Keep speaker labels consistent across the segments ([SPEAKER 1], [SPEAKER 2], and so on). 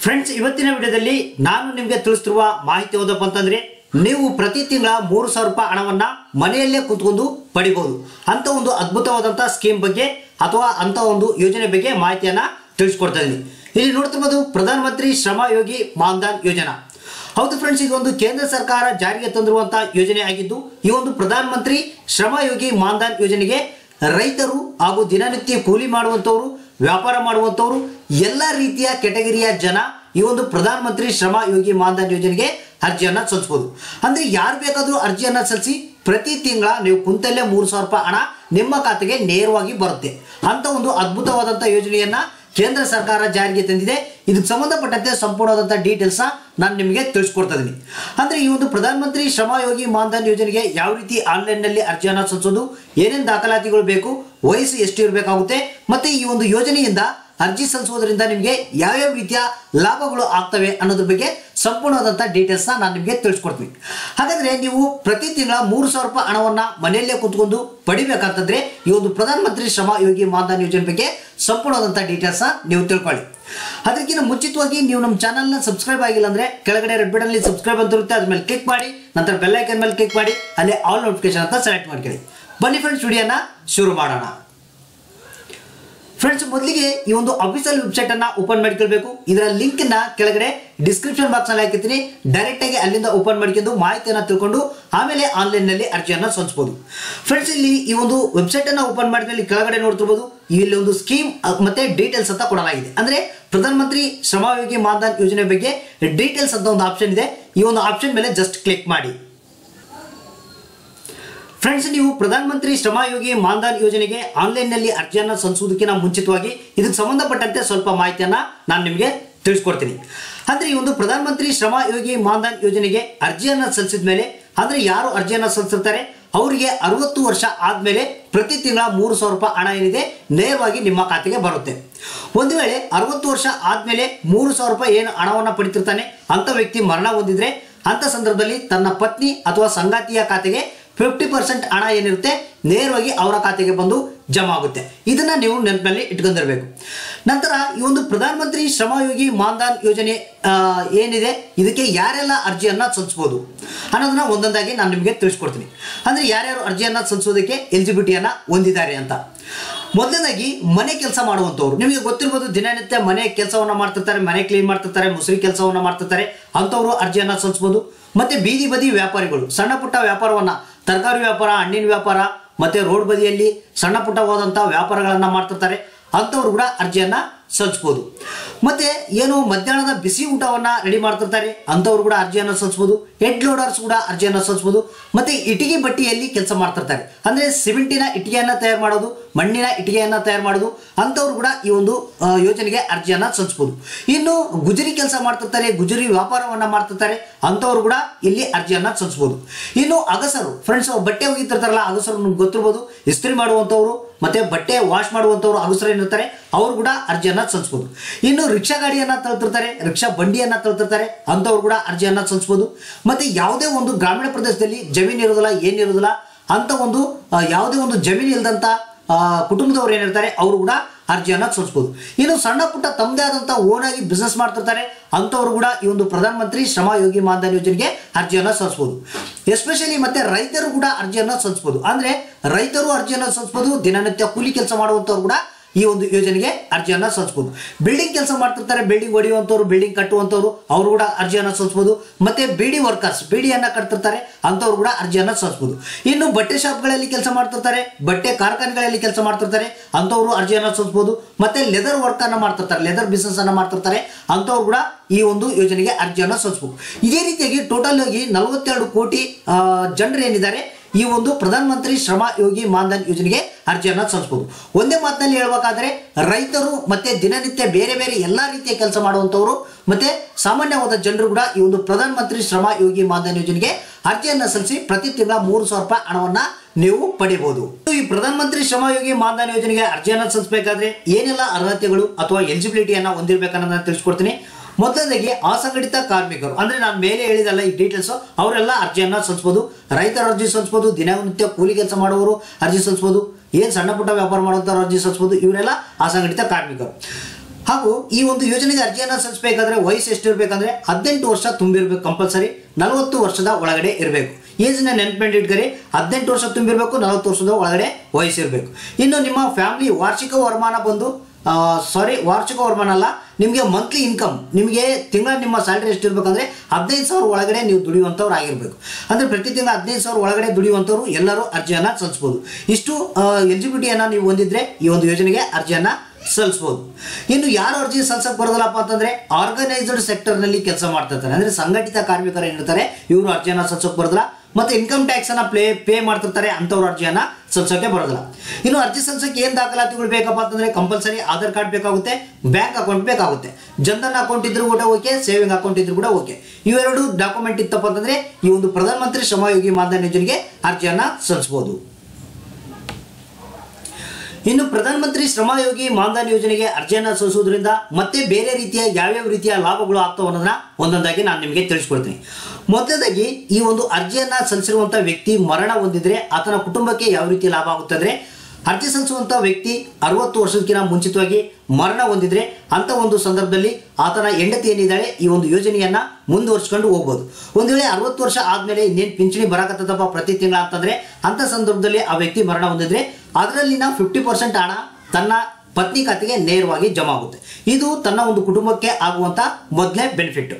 [SPEAKER 1] friends ಇವತ್ತಿನ ವಿಡಿಯೋದಲ್ಲಿ ನಾನು ನಿಮಗೆ ತಿಳಿಸ್ತಿರುವ ಮಾಹಿತಿ ಯಾವುದಪ್ಪ ಅಂತಂದ್ರೆ ನೀವು ಪ್ರತಿ ತಿಂಗಳ ಮೂರು ಸಾವಿರ ರೂಪಾಯಿ ಹಣವನ್ನ ಮನೆಯಲ್ಲೇ ಕುತ್ಕೊಂಡು ಪಡಿಬಹುದು ಅಂತ ಒಂದು ಅದ್ಭುತವಾದಂತಹ ಸ್ಕೀಮ್ ಬಗ್ಗೆ ಅಥವಾ ಅಂತ ಒಂದು ಯೋಜನೆ ಬಗ್ಗೆ ಮಾಹಿತಿಯನ್ನ ತಿಳಿಸ್ಕೊಡ್ತಾ ಇದ್ದೀನಿ ಇಲ್ಲಿ ನೋಡ್ತಿರ್ಬೋದು ಪ್ರಧಾನ ಮಂತ್ರಿ ಶ್ರಮ ಯೋಗಿ ಮಾನ್ಧನ್ ಯೋಜನಾ ಹೌದು ಫ್ರೆಂಡ್ಸ್ ಇದು ಒಂದು ಕೇಂದ್ರ ಸರ್ಕಾರ ಜಾರಿಗೆ ತಂದಿರುವಂತಹ ಯೋಜನೆ ಆಗಿದ್ದು ಈ ಒಂದು ಪ್ರಧಾನ ಮಂತ್ರಿ ಶ್ರಮ ಯೋಗಿ ಮಾನ್ಧನ್ ಯೋಜನೆಗೆ ರೈತರು ಹಾಗೂ ದಿನನಿತ್ಯ ಕೂಲಿ ಮಾಡುವಂಥವ್ರು ವ್ಯಾಪಾರ ಮಾಡುವಂಥವ್ರು ಎಲ್ಲ ರೀತಿಯ ಕೆಟಗರಿಯ ಜನ ಈ ಒಂದು ಪ್ರಧಾನ ಮಂತ್ರಿ ಶ್ರಮ ಯೋಗಿ ಮಾನ್ಧನ್ ಯೋಜನೆಗೆ ಅರ್ಜಿಯನ್ನ ಸಲ್ಲಿಸಬಹುದು ಅಂದ್ರೆ ಯಾರು ಬೇಕಾದರೂ ಅರ್ಜಿಯನ್ನ ಸಲ್ಲಿಸಿ ಪ್ರತಿ ತಿಂಗಳ ನೀವು ಕುಂತಲ್ಲೇ ಮೂರು ಸಾವಿರ ರೂಪಾಯಿ ಹಣ ನಿಮ್ಮ ಖಾತೆಗೆ ನೇರವಾಗಿ ಬರುತ್ತೆ ಅಂತ ಒಂದು ಅದ್ಭುತವಾದಂಥ ಯೋಜನೆಯನ್ನ ಕೇಂದ್ರ ಸರ್ಕಾರ ಜಾರಿಗೆ ತಂದಿದೆ ಇದಕ್ಕೆ ಸಂಬಂಧಪಟ್ಟಂತೆ ಸಂಪೂರ್ಣವಾದಂಥ ಡೀಟೇಲ್ಸ್ನ ನಾನು ನಿಮಗೆ ತಿಳಿಸ್ಕೊಡ್ತಾ ಇದ್ದೀನಿ ಅಂದರೆ ಈ ಒಂದು ಪ್ರಧಾನಮಂತ್ರಿ ಶ್ರಮ ಯೋಗಿ ಮಾನ್ಧನ್ ಯೋಜನೆಗೆ ಯಾವ ರೀತಿ ಆನ್ಲೈನ್ನಲ್ಲಿ ಅರ್ಜಿಯನ್ನು ಸಲ್ಲಿಸೋದು ಏನೇನು ದಾಖಲಾತಿಗಳು ಬೇಕು ವಯಸ್ಸು ಎಷ್ಟು ಇರಬೇಕಾಗುತ್ತೆ ಮತ್ತು ಈ ಒಂದು ಯೋಜನೆಯಿಂದ ಅರ್ಜಿ ಸಲ್ಲಿಸೋದ್ರಿಂದ ನಿಮಗೆ ಯಾವ್ಯಾವ ರೀತಿಯ ಲಾಭಗಳು ಆಗ್ತವೆ ಅನ್ನೋದ್ರ ಬಗ್ಗೆ ಸಂಪೂರ್ಣವಾದಂಥ ಡೀಟೇಲ್ಸ್ನ ನಾನು ನಿಮಗೆ ತಿಳಿಸ್ಕೊಡ್ತೀನಿ ಹಾಗಾದರೆ ನೀವು ಪ್ರತಿ ತಿಂಗಳ ಮೂರು ಸಾವಿರ ರೂಪಾಯಿ ಹಣವನ್ನು ಮನೆಯಲ್ಲೇ ಕೂತ್ಕೊಂಡು ಪಡಿಬೇಕಂತಂದ್ರೆ ಈ ಒಂದು ಪ್ರಧಾನಮಂತ್ರಿ ಶ್ರಮ ಯೋಗಿ ಮಾನ್ಧನ್ ಯೋಜನೆ ಬಗ್ಗೆ ಸಂಪೂರ್ಣವಾದಂಥ ಡೀಟೇಲ್ಸ್ನ ನೀವು ತಿಳ್ಕೊಳ್ಳಿ ಅದಕ್ಕಿಂತ ಮುಂಚಿತವಾಗಿ ನೀವು ನಮ್ಮ ಚಾನಲ್ನ ಸಬ್ಸ್ಕ್ರೈಬ್ ಆಗಿಲ್ಲ ಅಂದರೆ ಕೆಳಗಡೆ ರೆಡ್ ಬಟನ್ಲಿ ಸಬ್ಸ್ಕ್ರೈಬ್ ಅಂತ ಇರುತ್ತೆ ಅದ್ರ ಮೇಲೆ ಕ್ಲಿಕ್ ಮಾಡಿ ನಂತರ ಬೆಲ್ ಐಕನ್ ಮೇಲೆ ಕ್ಲಿಕ್ ಮಾಡಿ ಅಲ್ಲಿ ಆಲ್ ನೋಟಿಫಿಕೇಶನ್ ಅಂತ ಸೆಲೆಕ್ಟ್ ಮಾಡ್ಕೊಳ್ಳಿ ಬನ್ನಿ ಫ್ರೆಂಡ್ಸ್ ವಿಡಿಯೋನ ಶುರು ಮಾಡೋಣ ಫ್ರೆಂಡ್ಸ್ ಮೊದಲಿಗೆ ಈ ಒಂದು ಅಫಿಷಿಯಲ್ ವೆಬ್ಸೈಟ್ ಅನ್ನ ಓಪನ್ ಮಾಡ್ಕೊಳ್ಬೇಕು ಇದರ ಲಿಂಕ್ ನ ಕೆಳಗಡೆ ಡಿಸ್ಕ್ರಿಪ್ಷನ್ ಬಾಕ್ಸ್ ನಲ್ಲಿ ಹಾಕಿರ್ತೀನಿ ಡೈರೆಕ್ಟ್ ಆಗಿ ಅಲ್ಲಿಂದ ಓಪನ್ ಮಾಡ್ಕೊಂಡು ಮಾಹಿತಿಯನ್ನ ತಿಳ್ಕೊಂಡು ಆಮೇಲೆ ಆನ್ಲೈನ್ ನಲ್ಲಿ ಅರ್ಜಿಯನ್ನ ಸಲ್ಲಿಸಬಹುದು ಫ್ರೆಂಡ್ಸ್ ಇಲ್ಲಿ ಈ ಒಂದು ವೆಬ್ಸೈಟ್ ಅನ್ನ ಓಪನ್ ಮಾಡಿದ್ಮೇಲೆ ಕೆಳಗಡೆ ನೋಡ್ತಿರ್ಬೋದು ಇಲ್ಲಿ ಒಂದು ಸ್ಕೀಮ್ ಮತ್ತೆ ಡೀಟೇಲ್ಸ್ ಅಂತ ಕೊಡಲಾಗಿದೆ ಅಂದ್ರೆ ಪ್ರಧಾನಮಂತ್ರಿ ಶ್ರಮಯೋಗಿ ಮಾನ್ಧನ್ ಯೋಜನೆ ಬಗ್ಗೆ ಡೀಟೇಲ್ಸ್ ಅಂತ ಒಂದು ಆಪ್ಷನ್ ಇದೆ ಈ ಒಂದು ಆಪ್ಷನ್ ಮೇಲೆ ಜಸ್ಟ್ ಕ್ಲಿಕ್ ಮಾಡಿ ಫ್ರೆಂಡ್ಸ್ ನೀವು ಪ್ರಧಾನಮಂತ್ರಿ ಶ್ರಮಯೋಗಿ ಮಾನ್ಧನ್ ಯೋಜನೆಗೆ ಆನ್ಲೈನ್ನಲ್ಲಿ ಅರ್ಜಿಯನ್ನು ಸಲ್ಲಿಸುವುದಕ್ಕಿಂತ ಮುಂಚಿತವಾಗಿ ಇದಕ್ಕೆ ಸಂಬಂಧಪಟ್ಟಂತೆ ಸ್ವಲ್ಪ ಮಾಹಿತಿಯನ್ನು ನಾನು ನಿಮಗೆ ತಿಳಿಸ್ಕೊಡ್ತೀನಿ ಅಂದರೆ ಈ ಒಂದು ಪ್ರಧಾನಮಂತ್ರಿ ಶ್ರಮ ಯೋಗಿ ಮಾನ್ಧನ್ ಯೋಜನೆಗೆ ಅರ್ಜಿಯನ್ನು ಸಲ್ಲಿಸಿದ ಮೇಲೆ ಅಂದರೆ ಯಾರು ಅರ್ಜಿಯನ್ನು ಸಲ್ಲಿಸಿರ್ತಾರೆ ಅವರಿಗೆ ಅರವತ್ತು ವರ್ಷ ಆದಮೇಲೆ ಪ್ರತಿ ತಿಂಗಳ ಮೂರು ಸಾವಿರ ರೂಪಾಯಿ ಹಣ ಏನಿದೆ ನೇರವಾಗಿ ನಿಮ್ಮ ಖಾತೆಗೆ ಬರುತ್ತೆ ಒಂದು ವೇಳೆ ಅರವತ್ತು ವರ್ಷ ಆದಮೇಲೆ ಮೂರು ಸಾವಿರ ರೂಪಾಯಿ ಏನು ಹಣವನ್ನು ಪಡಿತಿರ್ತಾನೆ ಅಂಥ ವ್ಯಕ್ತಿ ಮರಣ ಹೊಂದಿದ್ರೆ ಅಂಥ ಸಂದರ್ಭದಲ್ಲಿ ತನ್ನ ಪತ್ನಿ ಅಥವಾ ಸಂಗಾತಿಯ ಖಾತೆಗೆ ಫಿಫ್ಟಿ ಪರ್ಸೆಂಟ್ ಹಣ ಏನಿರುತ್ತೆ ನೇರವಾಗಿ ಅವರ ಖಾತೆಗೆ ಬಂದು ಜಮಾ ಆಗುತ್ತೆ ಇದನ್ನ ನೀವು ನೆನಪಿನಲ್ಲಿ ಇಟ್ಕೊಂಡಿರ್ಬೇಕು ನಂತರ ಈ ಒಂದು ಪ್ರಧಾನಮಂತ್ರಿ ಶ್ರಮಯೋಗಿ ಮಾನ್ಧನ್ ಯೋಜನೆ ಆ, ಏನಿದೆ ಇದಕ್ಕೆ ಯಾರೆಲ್ಲ ಅರ್ಜಿಯನ್ನ ಸಲ್ಲಿಸ್ಬೋದು ಅನ್ನೋದನ್ನ ಒಂದೊಂದಾಗಿ ನಾನು ನಿಮಗೆ ತಿಳಿಸ್ಕೊಡ್ತೀನಿ ಅಂದ್ರೆ ಯಾರ್ಯಾರು ಅರ್ಜಿಯನ್ನ ಸಲ್ಲಿಸೋದಕ್ಕೆ ಎಲಿಜಿಬಿಲಿಟಿಯನ್ನ ಹೊಂದಿದ್ದಾರೆ ಅಂತ ಮೊದಲನೇದಾಗಿ ಮನೆ ಕೆಲಸ ಮಾಡುವಂಥವ್ರು ನಿಮಗೆ ಗೊತ್ತಿರ್ಬೋದು ದಿನನಿತ್ಯ ಮನೆ ಕೆಲಸವನ್ನ ಮಾಡ್ತಿರ್ತಾರೆ ಮನೆ ಕ್ಲೀನ್ ಮಾಡ್ತಿರ್ತಾರೆ ಮುಸುರಿ ಕೆಲಸವನ್ನ ಮಾಡ್ತಿರ್ತಾರೆ ಅಂಥವ್ರು ಅರ್ಜಿಯನ್ನ ಸಲ್ಲಿಸ್ಬೋದು ಮತ್ತೆ ಬೀದಿ ಬದಿ ವ್ಯಾಪಾರಿಗಳು ಸಣ್ಣ ಪುಟ್ಟ ವ್ಯಾಪಾರವನ್ನ ತರಕಾರಿ ವ್ಯಾಪಾರ ಹಣ್ಣಿನ ವ್ಯಾಪಾರ ಮತ್ತೆ ರೋಡ್ ಬದಿಯಲ್ಲಿ ಸಣ್ಣ ಪುಟ್ಟವಾದಂಥ ವ್ಯಾಪಾರಗಳನ್ನ ಮಾಡ್ತಿರ್ತಾರೆ ಅಂಥವ್ರು ಕೂಡ ಅರ್ಜಿಯನ್ನ ಸಲ್ಲಿಸ್ಬೋದು ಮತ್ತೆ ಏನು ಮಧ್ಯಾಹ್ನದ ಬಿಸಿ ಊಟವನ್ನ ರೆಡಿ ಮಾಡ್ತಿರ್ತಾರೆ ಅಂಥವ್ರು ಕೂಡ ಅರ್ಜಿಯನ್ನು ಸಲ್ಲಿಸ್ಬೋದು ಹೆಡ್ ಲೋಡರ್ಸ್ ಕೂಡ ಅರ್ಜಿಯನ್ನು ಸಲ್ಲಿಸ್ಬೋದು ಮತ್ತೆ ಇಟ್ಟಿಗೆ ಬಟ್ಟಿಯಲ್ಲಿ ಕೆಲಸ ಮಾಡ್ತಿರ್ತಾರೆ ಅಂದ್ರೆ ಸಿಮೆಂಟಿನ ಇಟ್ಟಿಗೆಯನ್ನ ತಯಾರು ಮಾಡೋದು ಮಣ್ಣಿನ ಇಟ್ಟಿಗೆಯನ್ನ ತಯಾರು ಮಾಡೋದು ಅಂಥವ್ರು ಕೂಡ ಈ ಒಂದು ಆ, ಯೋಜನೆಗೆ ಅರ್ಜಿಯನ್ನ ಸಲ್ಲಿಸ್ಬೋದು ಇನ್ನು ಗುಜರಿ ಕೆಲಸ ಮಾಡ್ತಿರ್ತಾರೆ ಗುಜರಿ ವ್ಯಾಪಾರವನ್ನ ಮಾಡ್ತಿರ್ತಾರೆ ಅಂಥವ್ರು ಕೂಡ ಇಲ್ಲಿ ಅರ್ಜಿಯನ್ನ ಸಲ್ಲಿಸ್ಬೋದು ಇನ್ನು ಅಗಸರು ಫ್ರೆಂಡ್ಸ್ ಬಟ್ಟೆ ಒಗಿತಿರ್ತಾರಲ್ಲ ಅಗಸರು ನಿಮ್ಗೆ ಗೊತ್ತಿರ್ಬೋದು ಇಸ್ತ್ರಿ ಮಾಡುವಂಥವ್ರು ಮತ್ತೆ ಬಟ್ಟೆ ವಾಶ್ ಮಾಡುವಂಥವ್ರು ಅಗಸರು ಏನಿರ್ತಾರೆ ಅವರು ಕೂಡ ಅರ್ಜಿಯನ್ನ ಸಲ್ಲಿಸ್ಬೋದು ಇನ್ನು ರಿಕ್ಷಾ ಗಾಡಿಯನ್ನ ತಳ್ತಿರ್ತಾರೆ ರಿಕ್ಷಾ ಬಂಡಿಯನ್ನ ತಳ್ತಿರ್ತಾರೆ ಅಂಥವ್ರು ಕೂಡ ಅರ್ಜಿಯನ್ನ ಸಲ್ಲಿಸ್ಬೋದು ಮತ್ತೆ ಯಾವುದೇ ಒಂದು ಗ್ರಾಮೀಣ ಪ್ರದೇಶದಲ್ಲಿ ಜಮೀನು ಇರೋದಿಲ್ಲ ಏನಿರೋದಿಲ್ಲ ಅಂತ ಒಂದು ಆ, ಯಾವುದೇ ಒಂದು ಜಮೀನು ಇಲ್ದಂತ ಆ, ಕುಟುಂಬದವ್ರು ಏನಿರ್ತಾರೆ ಅವರು ಕೂಡ ಅರ್ಜಿಯನ್ನ ಸಲ್ಲಿಸ್ಬೋದು ಇನ್ನು ಸಣ್ಣ ಪುಟ್ಟ ತಮ್ಮದೇ ಆದಂಥ ಓನ್ ಆಗಿ ಬಿಸ್ನೆಸ್ ಮಾಡ್ತಿರ್ತಾರೆ ಅಂಥವ್ರು ಕೂಡ ಈ ಒಂದು ಪ್ರಧಾನಮಂತ್ರಿ ಶ್ರಮ ಯೋಗಿ ಮಾನ್ಧನ್ ಯೋಜನೆಗೆ ಅರ್ಜಿಯನ್ನ ಸಲ್ಲಿಸ್ಬೋದು ಎಸ್ಪೆಷಲಿ ಮತ್ತೆ ರೈತರು ಕೂಡ ಅರ್ಜಿಯನ್ನ ಸಲ್ಲಿಸ್ಬೋದು ಅಂದ್ರೆ ರೈತರು ಅರ್ಜಿಯನ್ನ ಸಲ್ಲಿಸ್ಬೋದು ದಿನನಿತ್ಯ ಕೂಲಿ ಕೆಲಸ ಮಾಡುವಂಥವ್ರು ಕೂಡ ಈ ಒಂದು ಯೋಜನೆಗೆ ಅರ್ಜಿಯನ್ನ ಸಲ್ಲಿಸ್ಬೋದು ಬಿಲ್ಡಿಂಗ್ ಕೆಲಸ ಮಾಡ್ತಿರ್ತಾರೆ ಬಿಲ್ಡಿಂಗ್ ಹೊಡೆಯುವಂಥವ್ರು ಬಿಲ್ಡಿಂಗ್ ಕಟ್ಟುವಂಥವ್ರು ಅವರು ಕೂಡ ಅರ್ಜಿಯನ್ನ ಸಲ್ಲಿಸ್ಬೋದು ಮತ್ತೆ ಬಿಡಿ ವರ್ಕರ್ಸ್ ಬಿಡಿಯನ್ನ ಕಟ್ತಿರ್ತಾರೆ ಅಂಥವ್ರು ಕೂಡ ಅರ್ಜಿಯನ್ನ ಸಲ್ಲಿಸ್ಬೋದು ಇನ್ನು ಬಟ್ಟೆ ಶಾಪ್ಗಳಲ್ಲಿ ಕೆಲಸ ಮಾಡ್ತಿರ್ತಾರೆ ಬಟ್ಟೆ ಕಾರ್ಖಾನೆಗಳಲ್ಲಿ ಕೆಲಸ ಮಾಡ್ತಿರ್ತಾರೆ ಅಂಥವ್ರು ಅರ್ಜಿಯನ್ನ ಸಲ್ಲಿಸ್ಬೋದು ಮತ್ತೆ ಲೆದರ್ ವರ್ಕ್ ಅನ್ನ ಮಾಡ್ತಿರ್ತಾರೆ ಲೆದರ್ ಬಿಸ್ನೆಸ್ ಅನ್ನ ಮಾಡ್ತಿರ್ತಾರೆ ಅಂಥವ್ರು ಕೂಡ ಈ ಒಂದು ಯೋಜನೆಗೆ ಅರ್ಜಿಯನ್ನ ಸಲ್ಲಿಸ್ಬೋದು ಇದೇ ರೀತಿಯಾಗಿ ಟೋಟಲ್ ಆಗಿ ನಲವತ್ತೆರಡು ಕೋಟಿ ಆ, ಜನರು ಏನಿದ್ದಾರೆ ಈ ಒಂದು ಪ್ರಧಾನಮಂತ್ರಿ ಶ್ರಮ ಯೋಗಿ ಮಾನ್ಧನ್ ಯೋಜನೆಗೆ ಅರ್ಜಿಯನ್ನ ಸಲ್ಲಿಸಬಹುದು ಒಂದೇ ಮಾತಿನಲ್ಲಿ ಹೇಳ್ಬೇಕಾದ್ರೆ ರೈತರು ಮತ್ತೆ ದಿನನಿತ್ಯ ಬೇರೆ ಬೇರೆ ಎಲ್ಲಾ ರೀತಿಯ ಕೆಲಸ ಮಾಡುವಂತವರು ಮತ್ತೆ ಸಾಮಾನ್ಯವಾದ ಜನರು ಕೂಡ ಈ ಒಂದು ಪ್ರಧಾನಮಂತ್ರಿ ಶ್ರಮ ಯೋಗಿ ಮಾನ್ಧನ್ ಯೋಜನೆಗೆ ಅರ್ಜಿಯನ್ನ ಸಲ್ಲಿಸಿ ಪ್ರತಿ ತಿಂಗಳ ಮೂರು ಸಾವಿರ ರೂಪಾಯಿ ಹಣವನ್ನ ನೀವು ಪಡಿಬಹುದು ಈ ಪ್ರಧಾನಮಂತ್ರಿ ಶ್ರಮ ಯೋಗಿ ಮಾನ್ಧನ್ ಯೋಜನೆಗೆ ಅರ್ಜಿಯನ್ನ ಸಲ್ಲಿಸಬೇಕಾದ್ರೆ ಏನೆಲ್ಲ ಅರ್ಹತೆಗಳು ಅಥವಾ ಎಲಿಜಿಬಿಲಿಟಿಯನ್ನ ಹೊಂದಿರಬೇಕನ್ನೋದನ್ನ ತಿಳಿಸ್ಕೊಡ್ತೀನಿ ಮೊದಲನೇದಾಗಿ ಅಸಂಘಟಿತ ಕಾರ್ಮಿಕರು ಅಂದ್ರೆ ನಾನು ಮೇಲೆ ಹೇಳಿದಲ್ಲ ಈ ಡೀಟೇಲ್ಸ್ ಅವರೆಲ್ಲ ಅರ್ಜಿಯನ್ನ ಸಲ್ಲಿಸಬಹುದು ರೈತರ ಅರ್ಜಿ ಸಲ್ಲಿಸಬಹುದು ದಿನನಿತ್ಯ ಕೂಲಿ ಕೆಲಸ ಮಾಡುವವರು ಅರ್ಜಿ ಸಲ್ಲಿಸಬಹುದು ಏನ್ ಸಣ್ಣ ಪುಟ್ಟ ವ್ಯಾಪಾರ ಮಾಡುವಂತವ್ರು ಅರ್ಜಿ ಸಲ್ಲಿಸಬಹುದು ಇವರೆಲ್ಲ ಅಸಂಘಟಿತ ಕಾರ್ಮಿಕರು ಹಾಗೂ ಈ ಒಂದು ಯೋಜನೆಗೆ ಅರ್ಜಿಯನ್ನು ಸಲ್ಲಿಸಬೇಕಾದ್ರೆ ವಯಸ್ಸು ಎಷ್ಟು ಇರಬೇಕಂದ್ರೆ ಹದಿನೆಂಟು ವರ್ಷ ತುಂಬಿರ್ಬೇಕು ಕಂಪಲ್ಸರಿ ನಲವತ್ತು ವರ್ಷದ ಒಳಗಡೆ ಇರಬೇಕು ಏಜ್ನ ನೆನ್ಪೆಂಡ್ ಇಟ್ಕರಿ ಹದಿನೆಂಟು ವರ್ಷ ತುಂಬಿರಬೇಕು ನಲವತ್ತು ವರ್ಷದ ಒಳಗಡೆ ವಯಸ್ಸಿರಬೇಕು ಇನ್ನು ನಿಮ್ಮ ಫ್ಯಾಮಿಲಿ ವಾರ್ಷಿಕ ವರಮಾನ ಬಂದು ಸಾರಿ ವಾರ್ಷಿಕ ವರಮಾನ ಅಲ್ಲ ನಿಮಗೆ ಮಂತ್ಲಿ ಇನ್ಕಮ್ ನಿಮಗೆ ತಿಂಗಳ ನಿಮ್ಮ ಸ್ಯಾಲ್ರಿ ಎಷ್ಟು ಇರಬೇಕಂದ್ರೆ ಹದಿನೈದು ಸಾವಿರ ಒಳಗಡೆ ನೀವು ದುಡಿಯುವಂಥವ್ರು ಆಗಿರಬೇಕು ಅಂದರೆ ಪ್ರತಿ ತಿಂಗಳ ಹದಿನೈದು ಸಾವಿರ ಒಳಗಡೆ ದುಡಿಯುವಂಥವ್ರು ಎಲ್ಲರೂ ಅರ್ಜಿಯನ್ನು ಸಲ್ಲಿಸ್ಬೋದು ಇಷ್ಟು ಎಲಿಜಿಬಿಲಿಟಿಯನ್ನು ನೀವು ಹೊಂದಿದ್ರೆ ಈ ಒಂದು ಯೋಜನೆಗೆ ಅರ್ಜಿಯನ್ನು ಸಲ್ಲಿಸ್ಬೋದು ಇನ್ನು ಯಾರು ಅರ್ಜಿ ಸಲ್ಸಕ್ಕೆ ಬರೋದಿಲ್ಲಪ್ಪ ಅಂತಂದ್ರೆ ಆರ್ಗನೈಸ್ಡ್ ಸೆಕ್ಟರ್ನಲ್ಲಿ ಕೆಲಸ ಮಾಡ್ತಿರ್ತಾರೆ ಅಂದ್ರೆ ಸಂಘಟಿತ ಕಾರ್ಮಿಕರು ಏನಿರ್ತಾರೆ ಇವರು ಅರ್ಜಿಯನ್ನು ಸಲ್ಸೋಕೆ ಬರೋದಿಲ್ಲ ಮತ್ತೆ ಇನ್ಕಮ್ ಟ್ಯಾಕ್ಸ್ ಅನ್ನ ಪ್ಲೇ ಪೇ ಮಾಡ್ತಿರ್ತಾರೆ ಅಂಥವ್ರು ಅರ್ಜಿಯನ್ನ ಸಲ್ಸೋಕೆ ಬರೋದಿಲ್ಲ ಇನ್ನು ಅರ್ಜಿ ಸಲ್ಸಕ್ಕೆ ಏನು ದಾಖಲಾತಿಗಳು ಬೇಕಪ್ಪ ಅಂತಂದ್ರೆ ಕಂಪಲ್ಸರಿ ಆಧಾರ್ ಕಾರ್ಡ್ ಬೇಕಾಗುತ್ತೆ ಬ್ಯಾಂಕ್ ಅಕೌಂಟ್ ಬೇಕಾಗುತ್ತೆ ಜನ್ಧನ್ ಅಕೌಂಟ್ ಇದ್ರೂ ಕೂಡ ಓಕೆ ಸೇವಿಂಗ್ ಅಕೌಂಟ್ ಇದ್ರೂ ಕೂಡ ಓಕೆ ಇವೆರಡು ಡಾಕ್ಯುಮೆಂಟ್ ಇತ್ತಪ್ಪ ಅಂತಂದ್ರೆ ಈ ಒಂದು ಪ್ರಧಾನಮಂತ್ರಿ ಶ್ರಮಯೋಗಿ ಮಾನ್ಧನ್ ಯೋಜನೆಗೆ ಅರ್ಜಿಯನ್ನ ಸಲ್ಲಿಸಬಹುದು ಇನ್ನು ಪ್ರಧಾನಮಂತ್ರಿ ಶ್ರಮಯೋಗಿ ಮಾನ್ಧನ್ ಯೋಜನೆಗೆ ಅರ್ಜಿಯನ್ನು ಸಲ್ಲಿಸುವುದರಿಂದ ಮತ್ತೆ ಬೇರೆ ರೀತಿಯ ಯಾವ್ಯಾವ ರೀತಿಯ ಲಾಭಗಳು ಆಗ್ತಾವ ಅನ್ನೋದನ್ನ ಒಂದೊಂದಾಗಿ ನಾನು ನಿಮಗೆ ತಿಳಿಸ್ಕೊಡ್ತೀನಿ ಮೊದಲದಾಗಿ ಈ ಒಂದು ಅರ್ಜಿಯನ್ನ ಸಲ್ಲಿಸಿರುವಂಥ ವ್ಯಕ್ತಿ ಮರಣ ಹೊಂದಿದ್ರೆ ಆತನ ಕುಟುಂಬಕ್ಕೆ ಯಾವ ರೀತಿ ಲಾಭ ಆಗುತ್ತೆ ಅಂದ್ರೆ ಅರ್ಜಿ ಸಲ್ಲಿಸುವಂಥ ವ್ಯಕ್ತಿ ಅರವತ್ತು ವರ್ಷಕ್ಕಿಂತ ಮುಂಚಿತವಾಗಿ ಮರಣ ಹೊಂದಿದ್ರೆ ಅಂತ ಒಂದು ಸಂದರ್ಭದಲ್ಲಿ ಆತನ ಹೆಂಡತಿ ಏನಿದ್ದಾಳೆ ಈ ಒಂದು ಯೋಜನೆಯನ್ನ ಮುಂದುವರ್ಸ್ಕೊಂಡು ಹೋಗ್ಬೋದು ಒಂದು ವೇಳೆ ಅರವತ್ತು ವರ್ಷ ಆದಮೇಲೆ ಇನ್ನೇನು ಪಿಂಚಣಿ ಬರಕತ್ತದಪ್ಪ ಪ್ರತಿ ತಿಂಗಳ ಅಂತಂದ್ರೆ ಅಂತ ಸಂದರ್ಭದಲ್ಲಿ ಆ ವ್ಯಕ್ತಿ ಮರಣ ಹೊಂದಿದ್ರೆ ಅದರಲ್ಲಿನ ಫಿಫ್ಟಿ ಪರ್ಸೆಂಟ್ ಹಣ ತನ್ನ ಪತ್ನಿ ಖಾತೆಗೆ ನೇರವಾಗಿ ಜಮಾ ಆಗುತ್ತೆ ಇದು ತನ್ನ ಒಂದು ಕುಟುಂಬಕ್ಕೆ ಆಗುವಂಥ ಮೊದಲನೇ ಬೆನಿಫಿಟ್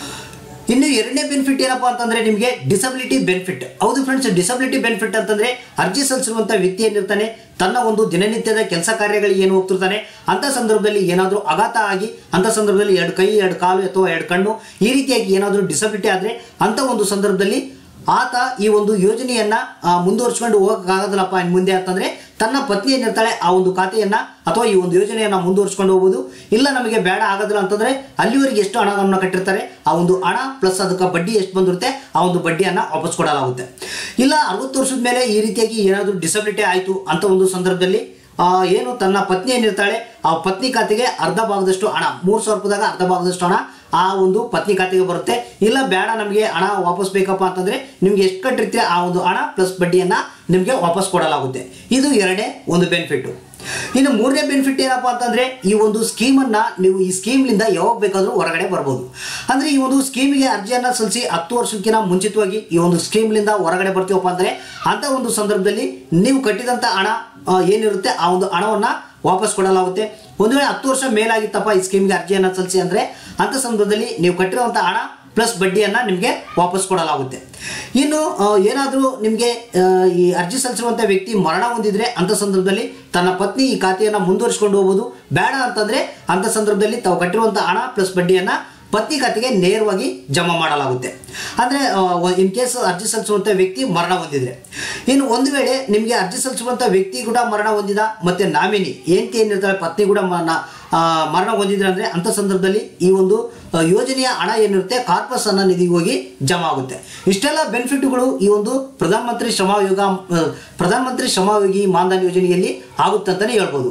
[SPEAKER 1] ಇನ್ನು ಎರಡನೇ ಬೆನಿಫಿಟ್ ಏನಪ್ಪಾ ಅಂತಂದ್ರೆ ನಿಮಗೆ ಡಿಸಬಿಲಿಟಿ ಬೆನಿಫಿಟ್ ಹೌದು ಫ್ರೆಂಡ್ಸ್ ಡಿಸಬಿಲಿಟಿ ಬೆನಿಫಿಟ್ ಅಂತಂದ್ರೆ ಅರ್ಜಿ ಸಲ್ಲಿಸಿರುವಂಥ ವ್ಯಕ್ತಿ ಏನಿರ್ತಾನೆ ತನ್ನ ಒಂದು ದಿನನಿತ್ಯದ ಕೆಲಸ ಕಾರ್ಯಗಳಿಗೆ ಏನು ಹೋಗ್ತಿರ್ತಾನೆ ಅಂತ ಸಂದರ್ಭದಲ್ಲಿ ಏನಾದರೂ ಆಘಾತ ಆಗಿ ಅಂತ ಸಂದರ್ಭದಲ್ಲಿ ಎರಡು ಕೈ ಎರಡು ಕಾಲು ಅಥವಾ ಎರಡು ಕಣ್ಣು ಈ ರೀತಿಯಾಗಿ ಏನಾದರೂ ಡಿಸಬಿಲಿಟಿ ಆದರೆ ಅಂತ ಒಂದು ಸಂದರ್ಭದಲ್ಲಿ ಆತ ಈ ಒಂದು ಯೋಜನೆಯನ್ನ ಆ, ಮುಂದುವರ್ಸ್ಕೊಂಡು ಹೋಗಕ್ಕಾಗೋದಿಲ್ಲಪ್ಪ ಇನ್ನು ಮುಂದೆ ಅಂತಂದ್ರೆ ತನ್ನ ಪತ್ನಿ ಏನಿರ್ತಾಳೆ ಆ ಒಂದು ಖಾತೆಯನ್ನ ಅಥವಾ ಈ ಒಂದು ಯೋಜನೆಯನ್ನ ಮುಂದುವರ್ಸ್ಕೊಂಡು ಹೋಗ್ಬೋದು ಇಲ್ಲ ನಮಗೆ ಬೇಡ ಆಗೋದಿಲ್ಲ ಅಂತಂದ್ರೆ ಅಲ್ಲಿವರೆಗೆ ಎಷ್ಟು ಹಣವನ್ನು ಕಟ್ಟಿರ್ತಾರೆ ಆ ಒಂದು ಹಣ ಪ್ಲಸ್ ಅದಕ್ಕೆ ಬಡ್ಡಿ ಎಷ್ಟು ಬಂದಿರುತ್ತೆ ಆ ಒಂದು ಬಡ್ಡಿಯನ್ನ ವಾಪಸ್ ಕೊಡಲಾಗುತ್ತೆ ಇಲ್ಲ ಅರವತ್ತು ವರ್ಷದ ಮೇಲೆ ಈ ರೀತಿಯಾಗಿ ಏನಾದರೂ ಡಿಸಬಿಲಿಟಿ ಆಯಿತು ಅಂತ ಒಂದು ಸಂದರ್ಭದಲ್ಲಿ ಆ, ಏನು ತನ್ನ ಪತ್ನಿ ಏನಿರ್ತಾಳೆ ಆ ಪತ್ನಿ ಖಾತೆಗೆ ಅರ್ಧ ಭಾಗದಷ್ಟು ಹಣ ಮೂರು ಸಾವಿರ ರೂಪಾಯಿದಾಗ ಅರ್ಧ ಭಾಗದಷ್ಟು ಹಣ ಆ ಒಂದು ಪತ್ನಿ ಖಾತೆಗೆ ಬರುತ್ತೆ ಇಲ್ಲ ಬೇಡ ನಮಗೆ ಹಣ ವಾಪಸ್ ಬೇಕಪ್ಪ ಅಂತಂದ್ರೆ ನಿಮ್ಗೆ ಎಷ್ಟು ಕಟ್ಟಿರ್ತೀರ ಆ ಒಂದು ಹಣ ಪ್ಲಸ್ ಬಡ್ಡಿಯನ್ನ ನಿಮಗೆ ವಾಪಸ್ ಕೊಡಲಾಗುತ್ತೆ ಇದು ಎರಡನೇ ಒಂದು ಬೆನಿಫಿಟ್ ಇನ್ನು ಮೂರನೇ ಬೆನಿಫಿಟ್ ಏನಪ್ಪಾ ಅಂತಂದ್ರೆ ಈ ಒಂದು ಸ್ಕೀಮನ್ನ ನೀವು ಈ ಸ್ಕೀಮ್ಲಿಂದ ಯಾವಾಗ ಬೇಕಾದರೂ ಹೊರಗಡೆ ಬರ್ಬೋದು ಅಂದ್ರೆ ಈ ಒಂದು ಸ್ಕೀಮಿಗೆ ಅರ್ಜಿಯನ್ನ ಸಲ್ಲಿಸಿ ಹತ್ತು ವರ್ಷಕ್ಕಿಂತ ಮುಂಚಿತವಾಗಿ ಈ ಒಂದು ಸ್ಕೀಮ್ಲಿಂದ ಹೊರಗಡೆ ಬರ್ತೀವಪ್ಪ ಅಂದ್ರೆ ಅಂತ ಒಂದು ಸಂದರ್ಭದಲ್ಲಿ ನೀವು ಕಟ್ಟಿದಂಥ ಹಣ ಆ, ಏನಿರುತ್ತೆ ಆ ಒಂದು ಹಣವನ್ನ ವಾಪಸ್ ಕೊಡಲಾಗುತ್ತೆ ಒಂದು ವೇಳೆ ಹತ್ತು ವರ್ಷ ಮೇಲಾಗಿತ್ತಪ್ಪ ಈ ಸ್ಕೀಮ್ಗೆ ಅರ್ಜಿಯನ್ನು ಸಲ್ಲಿಸಿ ಅಂದರೆ ಅಂಥ ಸಂದರ್ಭದಲ್ಲಿ ನೀವು ಕಟ್ಟಿರುವಂಥ ಹಣ ಪ್ಲಸ್ ಬಡ್ಡಿಯನ್ನು ನಿಮಗೆ ವಾಪಸ್ ಕೊಡಲಾಗುತ್ತೆ ಇನ್ನು ಏನಾದರೂ ನಿಮಗೆ ಈ ಅರ್ಜಿ ಸಲ್ಲಿಸಿರುವಂಥ ವ್ಯಕ್ತಿ ಮರಣ ಹೊಂದಿದ್ರೆ ಅಂಥ ಸಂದರ್ಭದಲ್ಲಿ ತನ್ನ ಪತ್ನಿ ಈ ಖಾತೆಯನ್ನು ಮುಂದುವರಿಸ್ಕೊಂಡು ಹೋಗ್ಬೋದು ಬೇಡ ಅಂತಂದರೆ ಅಂಥ ಸಂದರ್ಭದಲ್ಲಿ ತಾವು ಕಟ್ಟಿರುವಂಥ ಹಣ ಪ್ಲಸ್ ಬಡ್ಡಿಯನ್ನು ಪತ್ನಿ ಖಾತೆಗೆ ನೇರವಾಗಿ ಜಮಾ ಮಾಡಲಾಗುತ್ತೆ ಅಂದರೆ ಇನ್ ಕೇಸ್ ಅರ್ಜಿ ಸಲ್ಲಿಸುವಂಥ ವ್ಯಕ್ತಿ ಮರಣ ಹೊಂದಿದ್ರೆ ಇನ್ನು ಒಂದು ವೇಳೆ ನಿಮಗೆ ಅರ್ಜಿ ಸಲ್ಲಿಸುವಂಥ ವ್ಯಕ್ತಿ ಕೂಡ ಮರಣ ಹೊಂದಿದ ಮತ್ತು ನಾಮಿನಿ ಹೆಂಡತಿ ಏನಿರ್ತಾಳೆ ಪತ್ನಿ ಕೂಡ ಮ- ನ- ಆ, ಮರಣ ಹೊಂದಿದ್ರೆ ಅಂದರೆ ಅಂಥ ಸಂದರ್ಭದಲ್ಲಿ ಈ ಒಂದು ಆ, ಯೋಜನೆಯ ಹಣ ಏನಿರುತ್ತೆ ಕಾರ್ಪಸ್ ಅನ್ನ ನಿಧಿಗೆ ಹೋಗಿ ಜಮಾ ಆಗುತ್ತೆ ಇಷ್ಟೆಲ್ಲ ಬೆನಿಫಿಟ್ಗಳು ಈ ಒಂದು ಪ್ರಧಾನಮಂತ್ರಿ ಶ್ರಮಯೋಗ ಆ, ಪ್ರಧಾನಮಂತ್ರಿ ಶ್ರಮಯೋಗಿ ಮಾನ್ಧನ್ ಯೋಜನೆಯಲ್ಲಿ ಆಗುತ್ತೆ ಅಂತಲೇ ಹೇಳ್ಬೋದು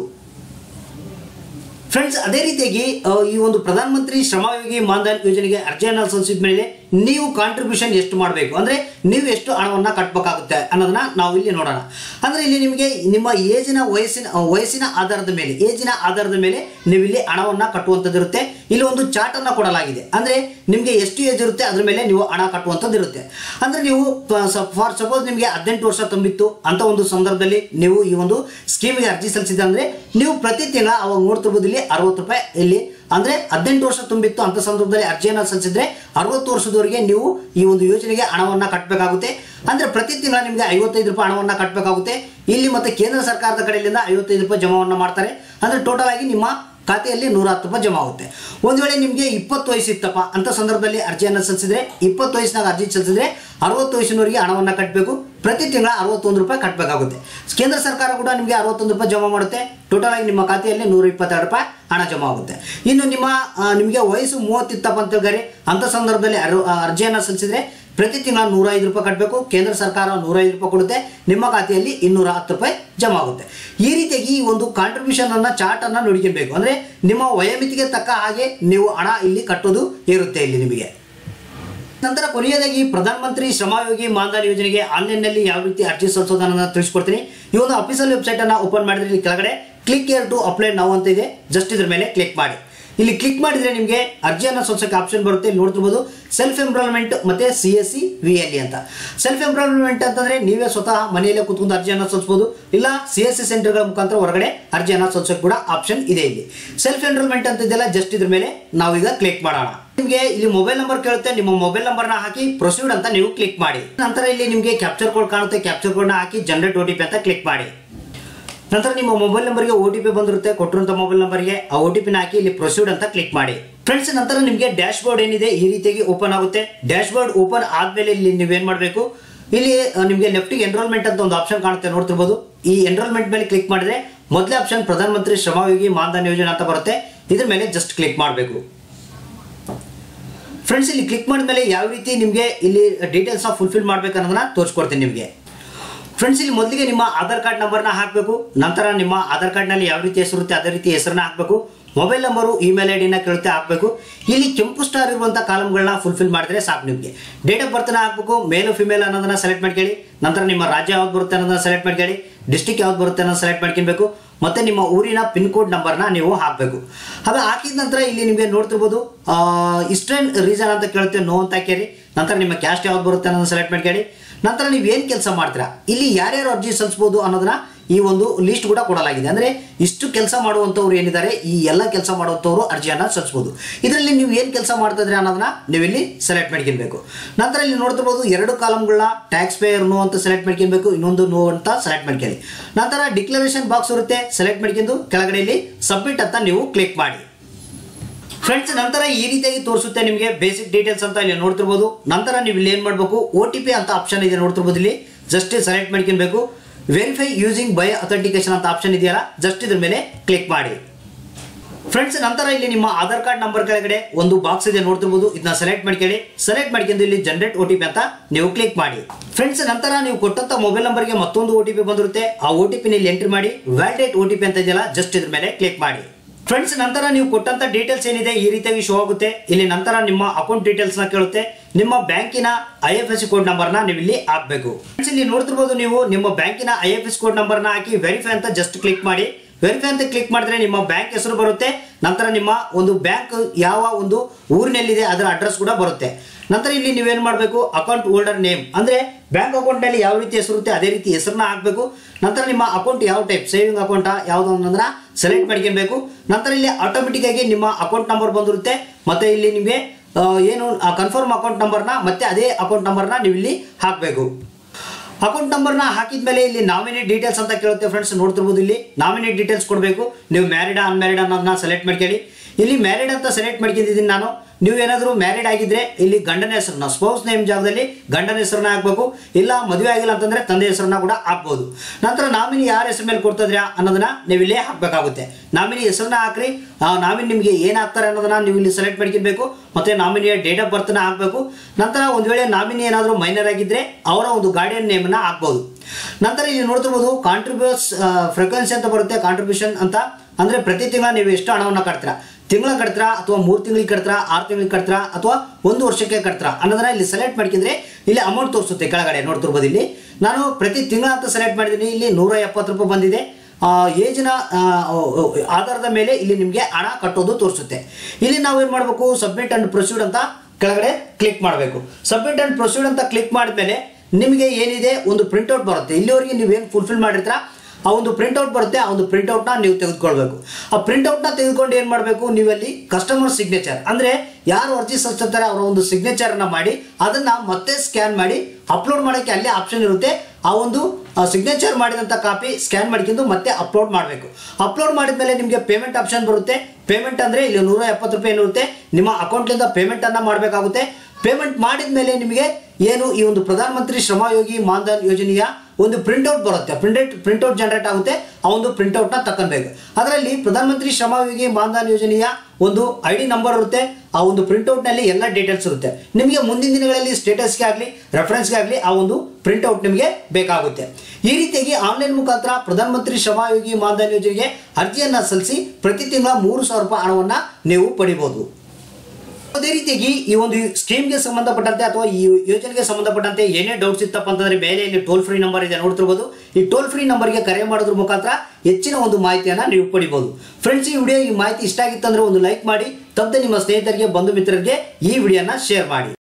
[SPEAKER 1] ಫ್ರೆಂಡ್ಸ್ ಅದೇ ರೀತಿಯಾಗಿ ಆ, ಈ ಒಂದು ಪ್ರಧಾನಮಂತ್ರಿ ಶ್ರಮಯೋಗಿ ಮಾನ್ಧನ್ ಯೋಜನೆಗೆ ಅರ್ಜಿಯನ್ನು ಸಲ್ಲಿಸಿದ ಮೇಲೆ ನೀವು ಕಾಂಟ್ರಿಬ್ಯೂಷನ್ ಎಷ್ಟು ಮಾಡಬೇಕು ಅಂದರೆ ನೀವು ಎಷ್ಟು ಹಣವನ್ನು ಕಟ್ಟಬೇಕಾಗುತ್ತೆ ಅನ್ನೋದನ್ನ ನಾವು ಇಲ್ಲಿ ನೋಡೋಣ ಅಂದರೆ ಇಲ್ಲಿ ನಿಮಗೆ ನಿಮ್ಮ ಏಜಿನ ವಯಸ್ಸಿನ ಆ, ವಯಸ್ಸಿನ ಆಧಾರದ ಮೇಲೆ ಏಜಿನ ಆಧಾರದ ಮೇಲೆ ನೀವು ಇಲ್ಲಿ ಹಣವನ್ನು ಕಟ್ಟುವಂಥದ್ದು ಇರುತ್ತೆ ಇಲ್ಲಿ ಒಂದು ಚಾರ್ಟನ್ನು ಕೊಡಲಾಗಿದೆ ಅಂದರೆ ನಿಮಗೆ ಎಷ್ಟು ಏಜ್ ಇರುತ್ತೆ ಅದ್ರ ಮೇಲೆ ನೀವು ಹಣ ಕಟ್ಟುವಂಥದ್ದು ಇರುತ್ತೆ ಅಂದರೆ ನೀವು ಫಾರ್ ಸಪೋಸ್ ನಿಮಗೆ ಹದಿನೆಂಟು ವರ್ಷ ತುಂಬಿತ್ತು ಅಂತ ಒಂದು ಸಂದರ್ಭದಲ್ಲಿ ನೀವು ಈ ಒಂದು ಸ್ಕೀಮಿಗೆ ಅರ್ಜಿ ಸಲ್ಲಿಸಿದ್ರೆ ಅಂದರೆ ನೀವು ಪ್ರತಿ ತಿಂಗಳ ಅವಾಗ ನೋಡ್ತಿರ್ಬೋದು ಇಲ್ಲಿ ಅರವತ್ತು ರೂಪಾಯಿ ಇಲ್ಲಿ ಅಂದರೆ ಹದಿನೆಂಟು ವರ್ಷ ತುಂಬಿತ್ತು ಅಂತ ಸಂದರ್ಭದಲ್ಲಿ ಅರ್ಜಿಯನ್ನು ಸಲ್ಲಿಸಿದ್ರೆ ಅರವತ್ತು ವರ್ಷದವರೆಗೆ ನೀವು ಈ ಒಂದು ಯೋಜನೆಗೆ ಹಣವನ್ನು ಕಟ್ಟಬೇಕಾಗುತ್ತೆ ಅಂದರೆ ಪ್ರತಿ ತಿಂಗಳ ನಿಮಗೆ ಐವತ್ತೈದು ರೂಪಾಯಿ ಹಣವನ್ನು ಕಟ್ಟಬೇಕಾಗುತ್ತೆ ಇಲ್ಲಿ ಮತ್ತೆ ಕೇಂದ್ರ ಸರ್ಕಾರದ ಕಡೆಯಿಂದ ಐವತ್ತೈದು ರೂಪಾಯಿ ಜಮಾವನ್ನು ಮಾಡ್ತಾರೆ ಅಂದರೆ ಟೋಟಲ್ ಆಗಿ ನಿಮ್ಮ ಖಾತೆಯಲ್ಲಿ ನೂರ ಹತ್ತು ರೂಪಾಯಿ ಜಮಾ ಆಗುತ್ತೆ ಒಂದು ವೇಳೆ ನಿಮಗೆ ಇಪ್ಪತ್ತು ವಯಸ್ಸು ಇತ್ತಪ್ಪ ಅಂತ ಸಂದರ್ಭದಲ್ಲಿ ಅರ್ಜಿಯನ್ನು ಸಲ್ಲಿಸಿದ್ರೆ ಇಪ್ಪತ್ತು ವಯಸ್ಸಿನಾಗ ಅರ್ಜಿ ಸಲ್ಲಿಸಿದ್ರೆ ಅರವತ್ತು ವಯಸ್ಸಿನವರೆಗೆ ಹಣವನ್ನು ಕಟ್ಟಬೇಕು ಪ್ರತಿ ತಿಂಗಳ ಅರವತ್ತೊಂದು ರೂಪಾಯಿ ಕಟ್ಟಬೇಕಾಗುತ್ತೆ ಕೇಂದ್ರ ಸರ್ಕಾರ ಕೂಡ ನಿಮಗೆ ಅರವತ್ತೊಂದು ರೂಪಾಯಿ ಜಮಾ ಮಾಡುತ್ತೆ ಟೋಟಲ್ ಆಗಿ ನಿಮ್ಮ ಖಾತೆಯಲ್ಲಿ ನೂರ ಇಪ್ಪತ್ತೆರಡು ರೂಪಾಯಿ ಹಣ ಜಮಾ ಆಗುತ್ತೆ ಇನ್ನು ನಿಮ್ಮ ಆ, ನಿಮಗೆ ವಯಸ್ಸು ಮೂವತ್ತಿತ್ತಪ್ಪ ಅಂತ ಹೇಳಿದ್ರೆ ಅಂಥ ಸಂದರ್ಭದಲ್ಲಿ ಅರ್ ಅರ್ಜಿಯನ್ನು ಸಲ್ಲಿಸಿದ್ರೆ ಪ್ರತಿ ತಿಂಗಳ ನೂರ ಐದು ರೂಪಾಯಿ ಕಟ್ಟಬೇಕು ಕೇಂದ್ರ ಸರ್ಕಾರ ನೂರ ಐದು ರೂಪಾಯಿ ಕೊಡುತ್ತೆ ನಿಮ್ಮ ಖಾತೆಯಲ್ಲಿ ಇನ್ನೂರ ಹತ್ತು ರೂಪಾಯಿ ಜಮಾ ಆಗುತ್ತೆ ಈ ರೀತಿಯಾಗಿ ಈ ಒಂದು ಕಾಂಟ್ರಿಬ್ಯೂಷನ್ ಅನ್ನ ಚಾರ್ಟ್ ಅನ್ನ ನೋಡ್ಕೊಬೇಕು ಅಂದ್ರೆ ನಿಮ್ಮ ವಯೋಮಿತಿಗೆ ತಕ್ಕ ಹಾಗೆ ನೀವು ಹಣ ಇಲ್ಲಿ ಕಟ್ಟೋದು ಇರುತ್ತೆ ಇಲ್ಲಿ ನಿಮಗೆ ನಂತರ ಕೊನೆಯದಾಗಿ ಪ್ರಧಾನಮಂತ್ರಿ ಶ್ರಮಯೋಗಿ ಮಾನ್ಧನ್ ಯೋಜನೆಗೆ ಆನ್ಲೈನ್ನಲ್ಲಿ ಯಾವ ರೀತಿ ಅರ್ಜಿ ಸಲ್ಲಿಸೋದನ್ನ ತಿಳಿಸ್ಕೊಡ್ತೀನಿ ಈ ಒಂದು ಅಫಿಷಿಯಲ್ ವೆಬ್ಸೈಟ್ ಅನ್ನ ಓಪನ್ ಮಾಡಿದ್ರೆ ಇಲ್ಲಿ ಕೆಳಗಡೆ ಕ್ಲಿಕ್ ಏರ್ ಟು ಅಪ್ಲೈ ನಾವು ಅಂತ ಇದೆ ಜಸ್ಟ್ ಇದ್ರ ಮೇಲೆ ಕ್ಲಿಕ್ ಮಾಡಿ ಇಲ್ಲಿ ಕ್ಲಿಕ್ ಮಾಡಿದ್ರೆ ನಿಮಗೆ ಅರ್ಜಿಯನ್ನು ಸಲ್ಲಿಸೋಕೆ ಆಪ್ಷನ್ ಬರುತ್ತೆ ಇಲ್ಲಿ ನೋಡ್ತಿರ್ಬೋದು ಸೆಲ್ಫ್ ಎಂಪ್ಲಾಯ್ಮೆಂಟ್ ಮತ್ತೆ C S C V L E ಅಂತ ಸೆಲ್ಫ್ ಎಂಪ್ಲಾಯ್ಮೆಂಟ್ ಅಂತಂದ್ರೆ ನೀವೇ ಸ್ವತಃ ಮನೆಯಲ್ಲೇ ಕೂತ್ಕೊಂಡು ಅರ್ಜಿಯನ್ನು ಸಲ್ಲಿಸಬಹುದು ಇಲ್ಲ ಸಿ ಎಸ್ ಸಿ ಸೆಂಟರ್ಗಳ ಮುಖಾಂತರ ಹೊರಗಡೆ ಅರ್ಜಿಯನ್ನು ಸಲ್ಲಿಸೋಕೆ ಕೂಡ ಆಪ್ಷನ್ ಇದೆ ಇಲ್ಲಿ ಸೆಲ್ಫ್ ಎನ್ರೋಲ್ಮೆಂಟ್ ಅಂತ ಇದೆಯಲ್ಲ ಜಸ್ಟ್ ಇದ್ರ ಮೇಲೆ ನಾವೀಗ ಕ್ಲಿಕ್ ಮಾಡೋಣ ನಿಮಗೆ ಇಲ್ಲಿ ಮೊಬೈಲ್ ನಂಬರ್ ಕೇಳುತ್ತೆ ನಿಮ್ಮ ಮೊಬೈಲ್ ನಂಬರ್ನ ಹಾಕಿ ಪ್ರೊಸೀಡ್ ಅಂತ ನೀವು ಕ್ಲಿಕ್ ಮಾಡಿ ನಂತರ ಇಲ್ಲಿ ನಿಮಗೆ ಕ್ಯಾಪ್ಚರ್ ಕೋಡ್ ಕಾಣುತ್ತೆ ಕ್ಯಾಪ್ಚರ್ ಕೋಡ್ನ ಹಾಕಿ ಜನರೇಟ್ ಒ ಟಿ ಪಿ ಅಂತ ಕ್ಲಿಕ್ ಮಾಡಿ ನಂತರ ನಿಮ್ಮ ಮೊಬೈಲ್ ನಂಬರ್ಗೆ ಒ ಟಿ ಪಿ ಬಂದಿರುತ್ತೆ ಕೊಟ್ಟಿರುವಂಥ ಮೊಬೈಲ್ ನಂಬರ್ಗೆ ಆ ಒ ಟಿ ಪಿನ ಹಾಕಿ ಇಲ್ಲಿ ಪ್ರೊಸೀಡ್ ಅಂತ ಕ್ಲಿಕ್ ಮಾಡಿ ಫ್ರೆಂಡ್ಸ್ ನಂತರ ನಿಮಗೆ ಡ್ಯಾಶ್ ಬೋರ್ಡ್ ಏನಿದೆ ಈ ರೀತಿಯಾಗಿ ಓಪನ್ ಆಗುತ್ತೆ ಡ್ಯಾಶ್ ಬೋರ್ಡ್ ಓಪನ್ ಆದ್ಮೇಲೆ ಇಲ್ಲಿ ನೀವೇನ್ ಮಾಡಬೇಕು ಇಲ್ಲಿ ಆ, ನಿಮಗೆ ಲೆಫ್ಟಿಗೆ ಎನ್ರೋಲ್ಮೆಂಟ್ ಅಂತ ಒಂದು ಆಪ್ಷನ್ ಕಾಣುತ್ತೆ ನೋಡ್ತಿರ್ಬೋದು ಈ ಎನ್ರೋಲ್ಮೆಂಟ್ ಮೇಲೆ ಕ್ಲಿಕ್ ಮಾಡಿದ್ರೆ ಮೊದಲೇ ಆಪ್ಷನ್ ಪ್ರಧಾನ ಮಂತ್ರಿ ಶ್ರಮಯೋಗಿ ಮಾನ್ಧನ್ ಯೋಜನೆ ಅಂತ ಬರುತ್ತೆ ಇದ್ರ ಮೇಲೆ ಜಸ್ಟ್ ಕ್ಲಿಕ್ ಮಾಡಬೇಕು ಫ್ರೆಂಡ್ಸ್ ಇಲ್ಲಿ ಕ್ಲಿಕ್ ಮಾಡಿದ್ಮೇಲೆ ಯಾವ ರೀತಿ ನಿಮಗೆ ಇಲ್ಲಿ ಡೀಟೇಲ್ಸ್ನ ಫುಲ್ಫಿಲ್ ಮಾಡ್ಬೇಕು ಅನ್ನೋದನ್ನ ತೋರಿಸ್ಕೊಡ್ತೀನಿ ನಿಮಗೆ ಫ್ರೆಂಡ್ಸ್ ಇಲ್ಲಿ ಮೊದಲಿಗೆ ನಿಮ್ಮ ಆಧಾರ್ ಕಾರ್ಡ್ ನಂಬರ್ನ ಹಾಕಬೇಕು ನಂತರ ನಿಮ್ಮ ಆಧಾರ್ ಕಾರ್ಡ್ನಲ್ಲಿ ಯಾವ ರೀತಿ ಹೆಸರುತ್ತೆ ಅದೇ ರೀತಿ ಹೆಸರನ್ನ ಹಾಕಬೇಕು ಮೊಬೈಲ್ ನಂಬರು ಇಮೇಲ್ ಐ ಡಿನ ಕೇಳುತ್ತೆ ಹಾಕಬೇಕು ಇಲ್ಲಿ ಕೆಂಪು ಸ್ಟಾರ್ ಇರುವಂಥ ಕಾಲಮ್ಗಳನ್ನ ಫುಲ್ಫಿಲ್ ಮಾಡಿದ್ರೆ ಸಾಕು ನಿಮಗೆ ಡೇಟ್ ಆಫ್ ಬರ್ತ್ನ ಹಾಕಬೇಕು ಮೇಲು ಫಿಮೇಲ್ ಅನ್ನೋದನ್ನ ಸೆಲೆಕ್ಟ್ ಮಾಡ್ಕೊಳ್ಳಿ ನಂತರ ನಿಮ್ಮ ರಾಜ್ಯ ಯಾವ್ದು ಬರುತ್ತೆ ಅನ್ನೋದನ್ನ ಸೆಲೆಕ್ಟ್ ಮಾಡ್ಕೊಳ್ಳಿ ಡಿಸ್ಟಿಕ್ ಯಾವ್ದು ಬರುತ್ತೆ ಅನ್ನೋದನ್ನ ಸೆಲೆಕ್ಟ್ ಮಾಡ್ಕೊಬೇಕು ಮತ್ತೆ ನಿಮ್ಮ ಊರಿನ ಪಿನ್ ಕೋಡ್ ನಂಬರ್ನ ನೀವು ಹಾಕಬೇಕು ಅದು ಹಾಕಿದ ನಂತರ ಇಲ್ಲಿ ನಿಮಗೆ ನೋಡ್ತಿರ್ಬೋದು ಇಸ್ಟರ್ನ್ ರೀಸನ್ ಅಂತ ಕೇಳುತ್ತೆ ನೋ ಅಂತ ಹಾಕ್ಯಾರಿ ನಂತರ ನಿಮ್ಮ ಕ್ಯಾಸ್ಟ್ ಯಾವ್ದು ಬರುತ್ತೆ ಅನ್ನೋದನ್ನ ಸೆಲೆಕ್ಟ್ ಮಾಡ್ಕೊಳ್ಳಿ ನಂತರ ನೀವು ಏನು ಕೆಲಸ ಮಾಡ್ತೀರಾ ಇಲ್ಲಿ ಯಾರ್ಯಾರು ಅರ್ಜಿ ಸಲ್ಲಿಸ್ಬೋದು ಅನ್ನೋದನ್ನ ಈ ಒಂದು ಲಿಸ್ಟ್ ಕೂಡ ಕೊಡಲಾಗಿದೆ ಅಂದರೆ ಇಷ್ಟು ಕೆಲಸ ಮಾಡುವಂಥವ್ರು ಏನಿದ್ದಾರೆ ಈ ಎಲ್ಲ ಕೆಲಸ ಮಾಡುವಂಥವ್ರು ಅರ್ಜಿಯನ್ನು ಸಲ್ಲಿಸ್ಬೋದು ಇದರಲ್ಲಿ ನೀವು ಏನು ಕೆಲಸ ಮಾಡ್ತಾ ಇದ್ರಿ ಅನ್ನೋದನ್ನ ನೀವು ಇಲ್ಲಿ ಸೆಲೆಕ್ಟ್ ಮಾಡ್ಕೊಬೇಕು ನಂತರ ಇಲ್ಲಿ ನೋಡ್ತಿರ್ಬೋದು ಎರಡು ಕಾಲಮ್ಗಳನ್ನ ಟ್ಯಾಕ್ಸ್ ಪೇಯರ್ ನೋ ಅಂತ ಸೆಲೆಕ್ಟ್ ಮಾಡ್ಕೊಬೇಕು ಇನ್ನೊಂದು ನೋ ಅಂತ ಸೆಲೆಕ್ಟ್ ಮಾಡ್ಕೊಳ್ಳಿ ನಂತರ ಡಿಕ್ಲರೇಷನ್ ಬಾಕ್ಸ್ ಇರುತ್ತೆ ಸೆಲೆಕ್ಟ್ ಮಾಡ್ಕೊಂಡು ಕೆಳಗಡೆ ಇಲ್ಲಿ ಸಬ್ಮಿಟ್ ಅಂತ ನೀವು ಕ್ಲಿಕ್ ಮಾಡಿ ಫ್ರೆಂಡ್ಸ್ ನಂತರ ಈ ರೀತಿಯಾಗಿ ತೋರಿಸುತ್ತೆ ನಿಮಗೆ ಬೇಸಿಕ್ ಡೀಟೇಲ್ಸ್ ಅಂತ ಇಲ್ಲಿ ನೋಡ್ತಿರ್ಬೋದು ನಂತರ ನೀವು ಇಲ್ಲಿ ಏನು ಮಾಡಬೇಕು ಒ ಟಿ ಪಿ ಅಂತ ಆಪ್ಷನ್ ಇದೆ ನೋಡ್ತಿರ್ಬೋದು ಇಲ್ಲಿ ಜಸ್ಟ್ ಸೆಲೆಕ್ಟ್ ಮಾಡ್ಕೊಬೇಕು ವೆರಿಫೈ ಯೂಸಿಂಗ್ ಬೈ ಅಥೆಂಟಿಕೇಶನ್ ಅಂತ ಆಪ್ಷನ್ ಇದೆಯಲ್ಲ ಜಸ್ಟ್ ಇದ್ರ ಮೇಲೆ ಕ್ಲಿಕ್ ಮಾಡಿ ಫ್ರೆಂಡ್ಸ್ ನಂತರ ಇಲ್ಲಿ ನಿಮ್ಮ ಆಧಾರ್ ಕಾರ್ಡ್ ನಂಬರ್ ಕೆಳಗಡೆ ಒಂದು ಬಾಕ್ಸ್ ಇದೆ ನೋಡ್ತಿರ್ಬೋದು ಇದನ್ನ ಸೆಲೆಕ್ಟ್ ಮಾಡ್ಕೊಳ್ಳಿ ಸೆಲೆಕ್ಟ್ ಮಾಡ್ಕೊಂಡು ಇಲ್ಲಿ ಜನರೇಟ್ ಒ ಟಿ ಪಿ ಅಂತ ನೀವು ಕ್ಲಿಕ್ ಮಾಡಿ ಫ್ರೆಂಡ್ಸ್ ನಂತರ ನೀವು ಕೊಟ್ಟಂತ ಮೊಬೈಲ್ ನಂಬರ್ಗೆ ಮತ್ತೊಂದು ಒ ಟಿ ಪಿ ಬಂದಿರುತ್ತೆ ಆ ಒ ಟಿ ಪಿನ ಇಲ್ಲಿ ಎಂಟ್ರಿ ಮಾಡಿ ವ್ಯಾಲಿಡೇಟ್ ಒ ಟಿ ಪಿ ಅಂತ ಇದೆಯಲ್ಲ ಜಸ್ಟ್ ಇದ್ರ ಮೇಲೆ ಕ್ಲಿಕ್ ಮಾಡಿ ಫ್ರೆಂಡ್ಸ್ ನಂತರ ನೀವು ಕೊಟ್ಟಂತ ಡೀಟೇಲ್ಸ್ ಏನಿದೆ ಈ ರೀತಿಯಾಗಿ ಶೋ ಆಗುತ್ತೆ ಇಲ್ಲಿ ನಂತರ ನಿಮ್ಮ ಅಕೌಂಟ್ ಡೀಟೇಲ್ಸ್ ನ ಕೇಳುತ್ತೆ ನಿಮ್ಮ ಬ್ಯಾಂಕಿನ ಐ ಎಫ್ ಎಸ್ ಕೋಡ್ ನಂಬರ್ನ ನೀವು ಇಲ್ಲಿ ಹಾಕಬೇಕು ಫ್ರೆಂಡ್ಸ್ ಇಲ್ಲಿ ನೋಡ್ತಿರ್ಬೋದು ನೀವು ನಿಮ್ಮ ಬ್ಯಾಂಕಿನ ಐ ಎಫ್ ಎಸ್ ಕೋಡ್ ನಂಬರ್ನ ಹಾಕಿ ವೆರಿಫೈ ಅಂತ ಜಸ್ಟ್ ಕ್ಲಿಕ್ ಮಾಡಿ ವೆರಿಫೈ ಅಂತ ಕ್ಲಿಕ್ ಮಾಡಿದ್ರೆ ನಿಮ್ಮ ಬ್ಯಾಂಕ್ ಹೆಸರು ಬರುತ್ತೆ ನಂತರ ನಿಮ್ಮ ಒಂದು ಬ್ಯಾಂಕ್ ಯಾವ ಒಂದು ಊರಿನಲ್ಲಿದೆ ಅದರ ಅಡ್ರೆಸ್ ಕೂಡ ಬರುತ್ತೆ ನಂತರ ಇಲ್ಲಿ ನೀವೇನು ಮಾಡಬೇಕು ಅಕೌಂಟ್ ಹೋಲ್ಡರ್ ನೇಮ್ ಅಂದರೆ ಬ್ಯಾಂಕ್ ಅಕೌಂಟ್ನಲ್ಲಿ ಯಾವ ರೀತಿ ಹೆಸರು ಇರುತ್ತೆ ಅದೇ ರೀತಿ ಹೆಸರನ್ನ ಹಾಕಬೇಕು ನಂತರ ನಿಮ್ಮ ಅಕೌಂಟ್ ಯಾವ ಟೈಪ್ ಸೇವಿಂಗ್ ಅಕೌಂಟಾ ಯಾವುದು ಅನ್ನೋದನ್ನ ಸೆಲೆಕ್ಟ್ ಮಾಡ್ಕೊಬೇಕು ನಂತರ ಇಲ್ಲಿ ಆಟೋಮೆಟಿಕ್ ಆಗಿ ನಿಮ್ಮ ಅಕೌಂಟ್ ನಂಬರ್ ಬಂದಿರುತ್ತೆ ಮತ್ತೆ ಇಲ್ಲಿ ನಿಮಗೆ ಆ, ಏನು ಕನ್ಫರ್ಮ್ ಅಕೌಂಟ್ ನಂಬರ್ನ ಮತ್ತೆ ಅದೇ ಅಕೌಂಟ್ ನಂಬರ್ನ ನೀವು ಇಲ್ಲಿ ಹಾಕಬೇಕು ಅಕೌಂಟ್ ನಂಬರ್ನ ಹಾಕಿದ್ಮೇಲೆ ಇಲ್ಲಿ ನಾಮಿನೇಟ್ ಡೀಟೇಲ್ಸ್ ಅಂತ ಕೇಳುತ್ತೆ ಫ್ರೆಂಡ್ಸ್ ನೋಡ್ತಿರ್ಬೋದು ಇಲ್ಲಿ ನಾಮಿನೇಟ್ ಡೀಟೇಲ್ಸ್ ಕೊಡಬೇಕು ನೀವು ಮ್ಯಾರಿಡ್ ಅನ್ಮ್ಯಾರಿಡ್ ಅನ್ನೋದನ್ನ ಸೆಲೆಕ್ಟ್ ಮಾಡ್ಕೊಳ್ಳಿ ಇಲ್ಲಿ ಮ್ಯಾರಿಡ್ ಅಂತ ಸೆಲೆಕ್ಟ್ ಮಾಡ್ಕೊಂಡಿದ್ದೀನಿ ನಾನು ನೀವು ಏನಾದರೂ ಮ್ಯಾರಿಡ್ ಆಗಿದ್ರೆ ಇಲ್ಲಿ ಗಂಡನ ಹೆಸರನ್ನ ಸ್ಪೌಸ್ ನೇಮ್ ಜಾಗದಲ್ಲಿ ಗಂಡನ ಹೆಸರನ್ನ ಹಾಕ್ಬೇಕು ಇಲ್ಲ ಮದುವೆ ಆಗಿಲ್ಲ ಅಂತಂದ್ರೆ ತಂದೆ ಹೆಸರನ್ನ ಕೂಡ ಹಾಕ್ಬೋದು ನಂತರ ನಾಮಿನಿ ಯಾರ ಹೆಸರು ಮೇಲೆ ಕೊಡ್ತಿದ್ರಾ ಅನ್ನೋದನ್ನ ನೀವು ಇಲ್ಲಿ ಹಾಕಬೇಕಾಗುತ್ತೆ ನಾಮಿನಿ ಹೆಸರನ್ನ ಹಾಕ್ರಿ ಆ ನಾಮಿನಿ ನಿಮಗೆ ಏನು ಹಾಕ್ತಾರೆ ಅನ್ನೋದನ್ನ ನೀವು ಇಲ್ಲಿ ಸೆಲೆಕ್ಟ್ ಮಾಡ್ಕೊಬೇಕು ಮತ್ತೆ ನಾಮಿನಿಯ ಡೇಟ್ ಆಫ್ ಬರ್ತ್ನ ಹಾಕಬೇಕು ನಂತರ ಒಂದು ವೇಳೆ ನಾಮಿನಿ ಏನಾದರೂ ಮೈನರ್ ಆಗಿದ್ರೆ ಅವರ ಒಂದು ಗಾರ್ಡಿಯನ್ ನೇಮನ್ನ ಹಾಕ್ಬೋದು ನಂತರ ಇಲ್ಲಿ ನೋಡ್ತಿರ್ಬೋದು ಕಾಂಟ್ರಿಬ್ಯೂಸ್ ಫ್ರೀಕ್ವೆನ್ಸಿ ಅಂತ ಬರುತ್ತೆ ಕಾಂಟ್ರಿಬ್ಯೂಷನ್ ಅಂತ ಅಂದ್ರೆ ಪ್ರತಿ ತಿಂಗಳ ನೀವು ಎಷ್ಟು ಹಣವನ್ನು ಕಟ್ತೀರಾ ತಿಂಗಳ ಕಟ್ತೀರಾ ಅಥವಾ ಮೂರು ತಿಂಗಳಿಗೆ ಕಟ್ತೀರಾ ಆರು ತಿಂಗಳಿಗೆ ಕಟ್ತೀರಾ ಅಥವಾ ಒಂದು ವರ್ಷಕ್ಕೆ ಕಟ್ತೀರಾ ಅನ್ನೋದನ್ನ ಇಲ್ಲಿ ಸೆಲೆಕ್ಟ್ ಮಾಡ್ಕೊಂಡ್ರೆ ಇಲ್ಲಿ ಅಮೌಂಟ್ ತೋರಿಸುತ್ತೆ ಕೆಳಗಡೆ ನೋಡ್ತಿರ್ಬೋದು ಇಲ್ಲಿ ನಾನು ಪ್ರತಿ ತಿಂಗಳ ಅಂತ ಸೆಲೆಕ್ಟ್ ಮಾಡಿದ್ದೀನಿ ಇಲ್ಲಿ ನೂರ ಎಪ್ಪತ್ತು ರೂಪಾಯಿ ಬಂದಿದೆ ಏಜ್ನ ಆಧಾರದ ಮೇಲೆ ಇಲ್ಲಿ ನಿಮಗೆ ಹಣ ಕಟ್ಟೋದು ತೋರಿಸುತ್ತೆ ಇಲ್ಲಿ ನಾವು ಏನು ಮಾಡಬೇಕು ಸಬ್ಮಿಟ್ ಅಂಡ್ ಪ್ರೊಸೀಡ್ ಅಂತ ಕೆಳಗಡೆ ಕ್ಲಿಕ್ ಮಾಡಬೇಕು ಸಬ್ಮಿಟ್ ಅಂಡ್ ಪ್ರೊಸೀಡ್ ಅಂತ ಕ್ಲಿಕ್ ಮಾಡಿದ್ಮೇಲೆ ನಿಮಗೆ ಏನಿದೆ ಒಂದು ಪ್ರಿಂಟ್ಔಟ್ ಬರುತ್ತೆ ಇಲ್ಲಿವರೆಗೆ ನೀವೇನು ಫುಲ್ಫಿಲ್ ಮಾಡಿರ್ತೀರಾ ಆ ಒಂದು ಪ್ರಿಂಟ್ಔಟ್ ಬರುತ್ತೆ ಆ ಒಂದು ಪ್ರಿಂಟ್ಔಟ್ನ ನೀವು ತೆಗೆದುಕೊಳ್ಬೇಕು ಆ ಪ್ರಿಂಟ್ಔಟ್ನ ತೆಗೆದುಕೊಂಡು ಏನು ಮಾಡಬೇಕು ನೀವಲ್ಲಿ ಕಸ್ಟಮರ್ ಸಿಗ್ನೇಚರ್ ಅಂದರೆ ಯಾರು ಅರ್ಜಿ ಸಲ್ಲಿಸ್ತಾರೆ ಅವರ ಒಂದು ಸಿಗ್ನೇಚರನ್ನು ಮಾಡಿ ಅದನ್ನು ಮತ್ತೆ ಸ್ಕ್ಯಾನ್ ಮಾಡಿ ಅಪ್ಲೋಡ್ ಮಾಡೋಕ್ಕೆ ಅಲ್ಲೇ ಆಪ್ಷನ್ ಇರುತ್ತೆ ಆ ಒಂದು ಸಿಗ್ನೇಚರ್ ಮಾಡಿದಂಥ ಕಾಪಿ ಸ್ಕ್ಯಾನ್ ಮಾಡ್ಕೊಂಡು ಮತ್ತೆ ಅಪ್ಲೋಡ್ ಮಾಡಬೇಕು ಅಪ್ಲೋಡ್ ಮಾಡಿದ್ಮೇಲೆ ನಿಮಗೆ ಪೇಮೆಂಟ್ ಆಪ್ಷನ್ ಬರುತ್ತೆ ಪೇಮೆಂಟ್ ಅಂದರೆ ಇಲ್ಲಿ ನೂರ ಎಪ್ಪತ್ತು ರೂಪಾಯಿ ಏನಿರುತ್ತೆ ನಿಮ್ಮ ಅಕೌಂಟ್ಲಿಂದ ಪೇಮೆಂಟನ್ನು ಮಾಡಬೇಕಾಗುತ್ತೆ ಪೇಮೆಂಟ್ ಮಾಡಿದ ಮೇಲೆ ನಿಮಗೆ ಏನು ಈ ಒಂದು ಪ್ರಧಾನಮಂತ್ರಿ ಶ್ರಮಯೋಗಿ ಮಾನ್ಧನ್ ಯೋಜನೆಯ ಒಂದು ಪ್ರಿಂಟ್ಔಟ್ ಬರುತ್ತೆ ಪ್ರಿಂಟೌಟ್ ಪ್ರಿಂಟ್ಔಟ್ ಜನರೇಟ್ ಆಗುತ್ತೆ ಆ ಒಂದು ಪ್ರಿಂಟ್ಔಟ್ನ ತಗೊಳ್ಬೇಕು ಅದರಲ್ಲಿ ಪ್ರಧಾನಮಂತ್ರಿ ಶ್ರಮಯೋಗಿ ಮಾನ್ಧನ್ ಯೋಜನೆಯ ಒಂದು ಐ ಡಿ ನಂಬರ್ ಇರುತ್ತೆ ಆ ಒಂದು ಪ್ರಿಂಟ್ಔಟ್ನಲ್ಲಿ ಎಲ್ಲ ಡೀಟೇಲ್ಸ್ ಇರುತ್ತೆ ನಿಮಗೆ ಮುಂದಿನ ದಿನಗಳಲ್ಲಿ ಸ್ಟೇಟಸ್ಗೆ ಆಗಲಿ ರೆಫರೆನ್ಸ್ಗೆ ಆಗಲಿ ಆ ಒಂದು ಪ್ರಿಂಟ್ಔಟ್ ನಿಮಗೆ ಬೇಕಾಗುತ್ತೆ ಈ ರೀತಿಯಾಗಿ ಆನ್ಲೈನ್ ಮುಖಾಂತರ ಪ್ರಧಾನಮಂತ್ರಿ ಶ್ರಮಯೋಗಿ ಮಾನ್ಧನ್ ಯೋಜನೆಗೆ ಅರ್ಜಿಯನ್ನು ಸಲ್ಲಿಸಿ ಪ್ರತಿ ತಿಂಗಳ ಮೂರು ಸಾವಿರ ರೂಪಾಯಿ ಹಣವನ್ನು ನೀವು ಪಡಿಬೋದು ಅದೇ ರೀತಿಯಾಗಿ ಈ ಒಂದು ಸ್ಕೀಮ್ಗೆ ಸಂಬಂಧಪಟ್ಟಂತೆ ಅಥವಾ ಈ ಯೋಜನೆಗೆ ಸಂಬಂಧಪಟ್ಟಂತೆ ಏನೇ ಡೌಟ್ಸ್ ಇತ್ತಪ್ಪ ಅಂತಂದ್ರೆ ಮೇಲೆ ಇಲ್ಲಿ ಟೋಲ್ ಫ್ರೀ ನಂಬರ್ ಇದೆ ನೋಡ್ತಿರ್ಬೋದು ಈ ಟೋಲ್ ಫ್ರೀ ನಂಬರ್ಗೆ ಕರೆ ಮಾಡೋದ್ರ ಮುಖಾಂತರ ಹೆಚ್ಚಿನ ಒಂದು ಮಾಹಿತಿಯನ್ನು ನೀವು ಪಡಿಬಹುದು ಫ್ರೆಂಡ್ಸ್ ಈ ವಿಡಿಯೋ ಈ ಮಾಹಿತಿ ಇಷ್ಟ ಆಗಿತ್ತು ಅಂದ್ರೆ ಒಂದು ಲೈಕ್ ಮಾಡಿ ತಪ್ಪದೆ ನಿಮ್ಮ ಸ್ನೇಹಿತರಿಗೆ ಬಂಧು ಮಿತ್ರರಿಗೆ ಈ ವಿಡಿಯೋನ ಶೇರ್ ಮಾಡಿ